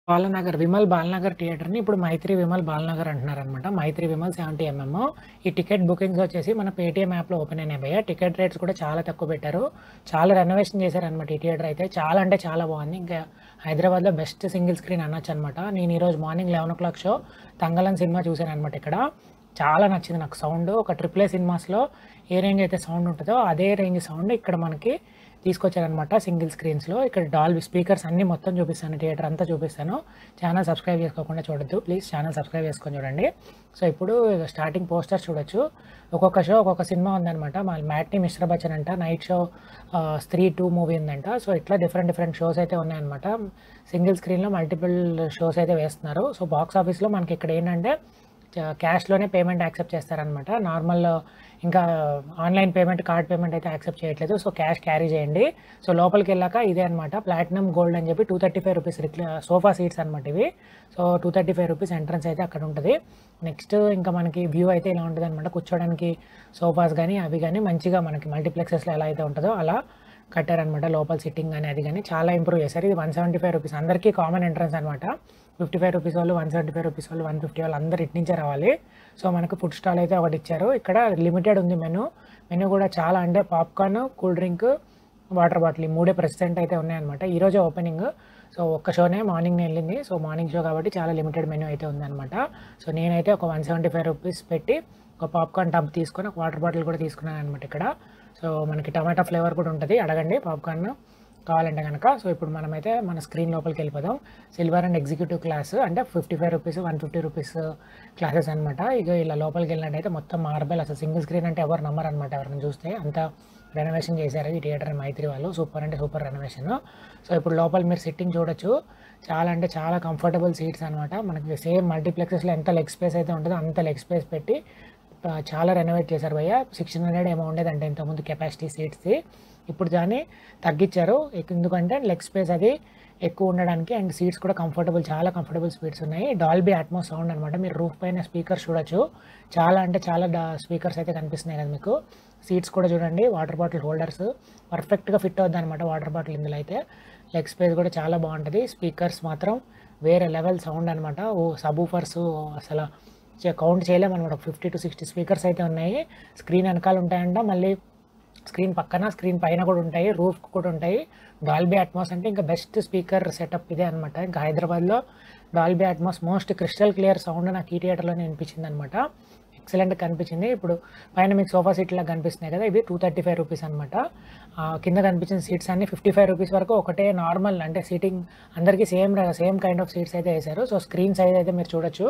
బాలనగర్ విమల్ బాలనగర్ థియేటర్‌ని ఇప్పుడు మైత్రి విమల్ బాలనగర్ అంటున్నారనమాట. మైత్రి విమల్ 70 ఎంఎం. ఈ టికెట్ బుకింగ్స్ వచ్చేసి మన పేటీఎం యాప్‌లో ఓపెన్ అయినాయి భయ్యా. టికెట్ రేట్స్ కూడా చాలా తక్కువ పెట్టారు. చాలా రెనోవేషన్ చేశారనమాట ఈ థియేటర్ అయితే. చాలా అంటే చాలా బాగుంది. ఇంకా హైదరాబాద్‌లో బెస్ట్ సింగిల్ స్క్రీన్ అనొచ్చనమాట. నేను ఈరోజు మార్నింగ్ 11:00 షో 'తంగలన్' సినిమా చూశాననమాట ఇక్కడ. చాలా నచ్చింది నాకు సౌండ్. ఒక ట్రిపుల్ ఏ సినిమాస్‌లో ఏ రేంజ్ అయితే సౌండ్ ఉంటదో అదే రేంజ్ సౌండ్ ఇక్కడ మనకి తీసుకొచ్చారనమాట సింగిల్ స్క్రీన్స్‌లో. ఇక్కడ డాల్బీ స్పీకర్స్ అన్నీ మొత్తం చూపిస్తాను. థియేటర్ అంతా చూపిస్తాను. ఛానల్ సబ్స్క్రైబ్ చేసుకోకుండా చూడొద్దు. ప్లీజ్ ఛానల్ సబ్స్క్రైబ్ చేసుకొని చూడండి. సో ఇప్పుడు స్టార్టింగ్ పోస్టర్స్ చూడొచ్చు. ఒక్కొక్క షో ఒక్కొక్క సినిమా ఉందనమాట. మళ్ళీ మ్యాట్నీ మిశ్రా బచ్చన్ అంట. నైట్ షో ఆహ్, 'స్త్రీ 2' మూవీ ఉందంట. సో ఇట్లా డిఫరెంట్ డిఫరెంట్ షోస్ అయితే ఉన్నాయన్నమాట. సింగిల్ స్క్రీన్‌లో మల్టిపుల్ షోస్ అయితే వేస్తున్నారు. సో బాక్స్ ఆఫీస్‌లో మనకి ఇక్కడ ఏంటంటే చ క్యాష్‌లోనే పేమెంట్ యాక్సెప్ట్ చేస్తారనమాట. నార్మల్ ఇంకా ఆన్‌లైన్ పేమెంట్, కార్డ్ పేమెంట్ అయితే యాక్సెప్ట్ చేయట్లేదు. సో క్యాష్ క్యారీ చేయండి. సో లోపలికెళ్ళాక ఇదే అనమాట. ప్లాటినం గోల్డ్ అని చెప్పి రూ. 235 రిక్ల సోఫా సీట్స్ అనమాట ఇవి. సో రూ. 235 ఎంట్రన్స్ అయితే అక్కడ ఉంటది. నెక్స్ట్ ఇంకా మనకి వ్యూ అయితే ఇలా ఉంటదనమాట. కూర్చోవడానికి సోఫాస్ గానీ, అవి గానీ మంచిగా మనకి మల్టీప్లెక్సెస్‌లో ఎలా అయితే ఉంటదో అలా కట్టారనమాట. లోపల సిట్టింగ్ గానీ, అది గానీ చాలా ఇంప్రూవ్ చేశారు. ఇది రూ. 175 అందరికీ కామన్ ఎంట్రన్స్ అనమాట. రూ. 55 వాళ్ళు, రూ. 175 వాళ్ళు, 150 వాళ్ళు అందరూ ఇటు నుంచే రావాలి. సో మనకు ఫుడ్ స్టాల్ అయితే ఒకటి ఇచ్చారు. ఇక్కడ లిమిటెడ్ ఉంది మెనూ. మెనూ కూడా చాలా అంటే popcorn, cool drink, water bottle ఈ మూడే ప్రెజెంట్ అయితే ఉన్నాయన్నమాట. ఈరోజే ఓపెనింగ్. సో ఒక్క షోనే మార్నింగ్ వెళ్ళింది. సో మార్నింగ్ షో కాబట్టి చాలా లిమిటెడ్ మెనూ అయితే ఉందనమాట. సో నేనైతే ఒక రూ. 175 పెట్టి ఒక పాప్‌కార్న్ టబ్ తీసుకొని, ఒక వాటర్ బాటిల్ కూడా తీసుకున్నాననమాట ఇక్కడ. సో మనకి టమాటా ఫ్లేవర్ కూడా ఉంటది. అడగండి పాప్‌కార్న్ కావాలంటే గనక. సో ఇప్పుడు మనమైతే మన స్క్రీన్ లోపలికెళ్ళిపోదాం. సిల్వర్ అండ్ ఎగ్జిక్యూటివ్ క్లాస్ అంటే రూ. 55, రూ. 150 క్లాసెస్ అనమాట. ఇగ ఇలా లోపలికెళ్ళినట్టయితే మొత్తం మార్బల్ అసలు సింగిల్ స్క్రీన్ అంటే ఎవరు నమ్మరనమాట ఎవరైనా చూస్తే. అంత రెనోవేషన్ చేశారు ఈ థియేటర్ మైత్రి వాళ్ళు. సూపర్ అంటే సూపర్ రెనోవేషన్. సో ఇప్పుడు లోపల మీరు సిట్టింగ్ చూడొచ్చు. చాలా అంటే చాలా కంఫర్టబుల్ సీట్స్ అనమాట. మనకి సేమ్ మల్టీప్లెక్సెస్‌లో ఎంత లెగ్ స్పేస్ అయితే ఉంటదో అంత లెగ్ స్పేస్ పెట్టి ఆహ్, చాలా రెనోవేట్ చేశారు భయ్యా. 1600 ఏమో ఉండేదంట ఇంతకుముందు కెపాసిటీ సీట్స్‌ది. ఇప్పుడు దాన్ని తగ్గించారు. ఎందుకంటే లెగ్ స్పేస్ అది ఎక్కువ ఉండడానికి అండ్ సీట్స్ కూడా కంఫర్టబుల్ చాలా కంఫర్టబుల్ సీట్స్ ఉన్నాయి. డాల్బీ అట్మాస్ సౌండ్ అనమాట. మీరు రూఫ్ పైన స్పీకర్స్ చూడొచ్చు. చాలా అంటే చాలా డా స్పీకర్స్ అయితే కనిపిస్తున్నాయి కదా మీకు. సీట్స్ కూడా చూడండి. వాటర్ బాటిల్ హోల్డర్స్ పర్ఫెక్ట్‌గా ఫిట్ అవుద్దనమాట వాటర్ బాటిల్ ఇందులో అయితే. లెగ్ స్పేస్ కూడా చాలా బాగుంటది. స్పీకర్స్ మాత్రం వేరే లెవెల్ సౌండ్ అనమాట. ఓ సబూఫర్స్ అసల చ కౌంట్ చేయలేమనమాట. 50-60 స్పీకర్స్ అయితే ఉన్నాయి. స్క్రీన్ వెనకాల ఉంటాయంట. మళ్ళీ స్క్రీన్ పక్కన, స్క్రీన్ పైన కూడా ఉంటాయి. రూఫ్‌కి కూడా ఉంటాయి. డాల్బీ అట్మాస్ అంటే ఇంకా బెస్ట్ స్పీకర్ సెటప్ ఇదే అనమాట. ఇంకా హైదరాబాద్‌లో Dolby Atmos most crystal clear sound నాకు ఈ థియేటర్‌లోనే వినిపించిందనమాట. ఎక్సలెంట్‌గా కనిపించింది. ఇప్పుడు పైన మీకు సోఫా సీట్‌లా కనిపిస్తున్నాయి కదా! ఇవి రూ. 235 అనమాట. ఆహ్, కింద కనిపించిన సీట్స్ అన్నీ రూ. 55 వరకు ఒకటే నార్మల్ అంటే సీటింగ్ అందరికీ సేమ్ ర సేమ్ కైండ్ ఆఫ్ సీట్స్ అయితే ఏశారు. సో స్క్రీన్ సైజ్ అయితే మీరు చూడొచ్చు.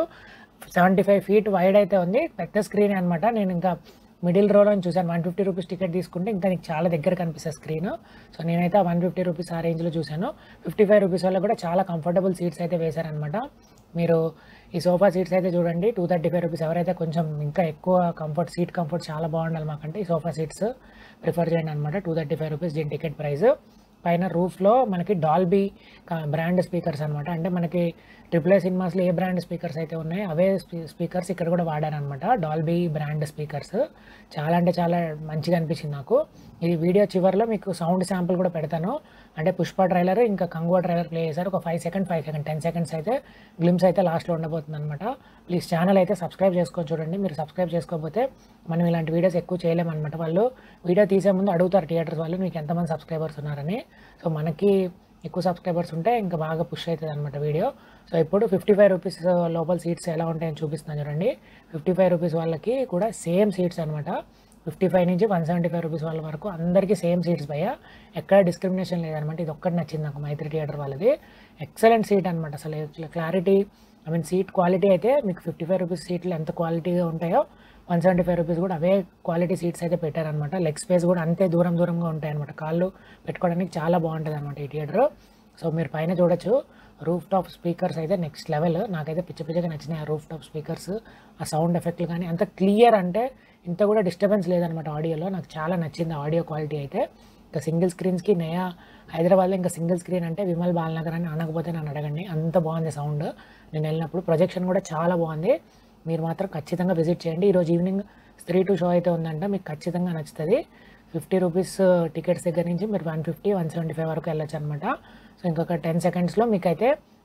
75 ఫీట్ వైడ్ అయితే ఉంది. పెద్ద స్క్రీనే అనమాట. నేను ఇంకా మిడిల్ రోలోని చూసాను. రూ. 150 టికెట్ తీసుకుంటే ఇంకా నీకు చాలా దగ్గర కనిపిస్తది స్క్రీను. సో నేనైతే ఆ రూ. 150 ఆ రేంజ్‌లో చూసాను. రూ. 55 వాళ్ళకి కూడా చాలా కంఫర్టబుల్ సీట్స్ అయితే వేశారనమాట. మీరు ఈ సోఫా సీట్స్ అయితే చూడండి. రూ. 235 ఎవరైతే కొంచెం ఇంకా ఎక్కువ కంఫర్ట్ సీట్ కంఫర్ట్ చాలా బాగుండాలి మాకంటే ఈ సోఫా సీట్స్ ప్రిఫర్ చేయండి అనమాట. రూ. 235 దీని టికెట్ ప్రైస్. పైన రూఫ్‌లో మనకి డాల్బీ క బ్రాండ్ స్పీకర్స్ అనమాట. అంటే మనకి ట్రిపుల్ ఏ సినిమాస్‌లో ఏ బ్రాండ్ స్పీకర్స్ అయితే ఉన్నాయో అవే స్పీ స్పీకర్స్ ఇక్కడ కూడా వాడారనమాట. Dolby brand speakers. చాలా అంటే చాలా మంచిగా అనిపించింది నాకు. ఈ వీడియో చివరిలో మీకు సౌండ్ శాంపుల్ కూడా పెడతాను. అంటే 'పుష్ప' ట్రైలర్ ఇంకా 'కంగువ' ట్రైలర్ ప్లే చేశారు. ఒక 5 సెకండ్, 5 సెకండ్ 10 సెకండ్స్ అయితే గ్లింప్స్ అయితే లాస్ట్‌లో ఉండబోతుందనమాట. ప్లీజ్ ఛానల్ అయితే సబ్స్క్రైబ్ చేసుకొని చూడండి. మీరు సబ్స్క్రైబ్ చేసుకోకపోతే మనం ఇలాంటి వీడియోస్ ఎక్కువ చేయలేమనమాట. వాళ్ళు వీడియో తీసే ముందు అడుగుతారు థియేటర్స్ వాళ్ళు మీకు ఎంతమంది సబ్స్క్రైబర్స్ ఉన్నారని. సో మనకి ఎక్కువ సబ్స్క్రైబర్స్ ఉంటే ఇంకా బాగా పుష్ అయితదనమాట వీడియో. సో ఇప్పుడు రూ. 55 లోపల సీట్స్ ఎలా ఉంటాయని చూపిస్తున్నాను చూడండి. రూ. 55 వాళ్ళకి కూడా సేమ్ సీట్స్ అనమాట. 55 నుంచి రూ. 175 వాళ్ళ వరకు అందరికీ సేమ్ సీట్స్ భయ్యా. ఎక్కడ డిస్క్రిమినేషన్ లేదనమాట. ఇది ఒక్కటి నచ్చింది నాకు మైత్రి థియేటర్ వాళ్ళది. ఎక్సలెంట్ సీట్ అనమాట. అసలు ఇట్లా clarity I mean seat quality అయితే మీకు రూ. 55 సీట్లు ఎంత క్వాలిటీగా ఉంటాయో రూ. 175 కూడా అవే క్వాలిటీ సీట్స్ అయితే పెట్టారనమాట. లెగ్ స్పేస్ కూడా అంతే దూరం దూరంగా ఉంటాయనమాట. కాళ్ళు పెట్టుకోవడానికి చాలా బాగుంటదనమాట ఈ థియేటర్. సో మీరు పైన చూడొచ్చు. రూఫ్ టాప్ స్పీకర్స్ అయితే నెక్స్ట్ లెవెల్. నాకైతే పిచ్చ పిచ్చగా నచ్చినాయి ఆ రూఫ్ టాప్ స్పీకర్స్. ఆ సౌండ్ ఎఫెక్ట్‌లు కానీ అంత క్లియర్ అంటే ఇంత కూడా డిస్టర్బెన్స్ లేదనమాట ఆడియోలో. నాకు చాలా నచ్చింది ఆడియో క్వాలిటీ అయితే. ఇంకా సింగిల్ స్క్రీన్స్‌కి నయా హైదరాబాద్‌లో ఇంకా సింగిల్ స్క్రీన్ అంటే విమల్ బాలనగర్ అని అనకపోతే నన్ను అడగండి. అంత బాగుంది సౌండ్. నేను వెళ్ళినప్పుడు ప్రొజెక్షన్ కూడా చాలా బాగుంది. మీరు మాత్రం ఖచ్చితంగా విజిట్ చేయండి. ఈరోజు ఈవినింగ్ 'స్త్రీ 2' షో అయితే ఉందంట. మీకు ఖచ్చితంగా నచ్చుతది. రూ. 50 టికెట్స్ దగ్గర నుంచి మీరు 150, 175 వరకు వెళ్ళొచ్చనమాట. సో ఇంకొక 10 సెకండ్స్‌లో మీకైతే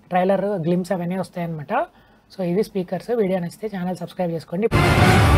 ట్రైలర్ గ్లిమ్స్ అవన్నీ వస్తాయన్నమాట సో ఇవి స్పీకర్స్ వీడియో నచ్చితే ఛానల్ సబ్స్క్రైబ్ చేసుకోండి